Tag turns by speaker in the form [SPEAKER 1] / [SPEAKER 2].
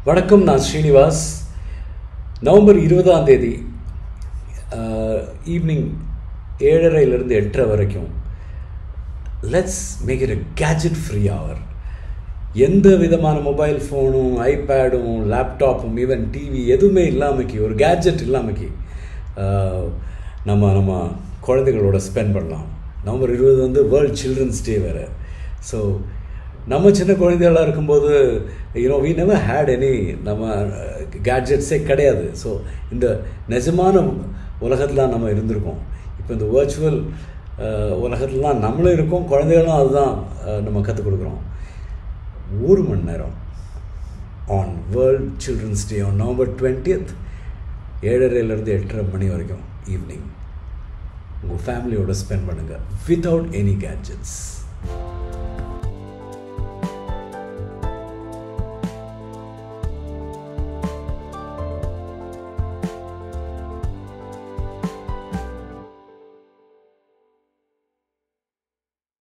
[SPEAKER 1] வணக்கம் நான் ஸ்ரீனிவாஸ் நவம்பர் இருபதாம் தேதி ஈவினிங் ஏழரைலேருந்து எட்டரை வரைக்கும் let's make it a gadget free hour எந்த விதமான மொபைல் ஃபோனும் ஐபேடும் லேப்டாப்பும் ஈவன் டிவி எதுவுமே இல்லாமக்கி ஒரு கேஜெட் இல்லாமக்கி நம்ம நம்ம குழந்தைகளோட ஸ்பெண்ட் பண்ணலாம் நவம்பர் இருபது வந்து வேர்ல்ட் சில்ட்ரன்ஸ் டே வேறு ஸோ நம்ம சின்ன குழந்தைகளாக இருக்கும்போது you know we never had any நம்ம கேட்ஜெட்ஸே கிடையாது ஸோ இந்த நிஜமான உலகத்தில் நம்ம இருந்திருக்கோம் இப்போ இந்த வர்ச்சுவல் உலகத்துலலாம் நம்மளும் இருக்கோம் குழந்தைகளும் அதுதான் நம்ம கற்றுக் கொடுக்குறோம் ஒரு மணி நேரம் on world children's day on November twentieth ஏழரைலேருந்து எட்டரை மணி வரைக்கும் ஈவினிங் உங்கள் ஃபேமிலியோட ஸ்பெண்ட் பண்ணுங்கள் வித்தவுட் எனி கேட்ஜெட்ஸ்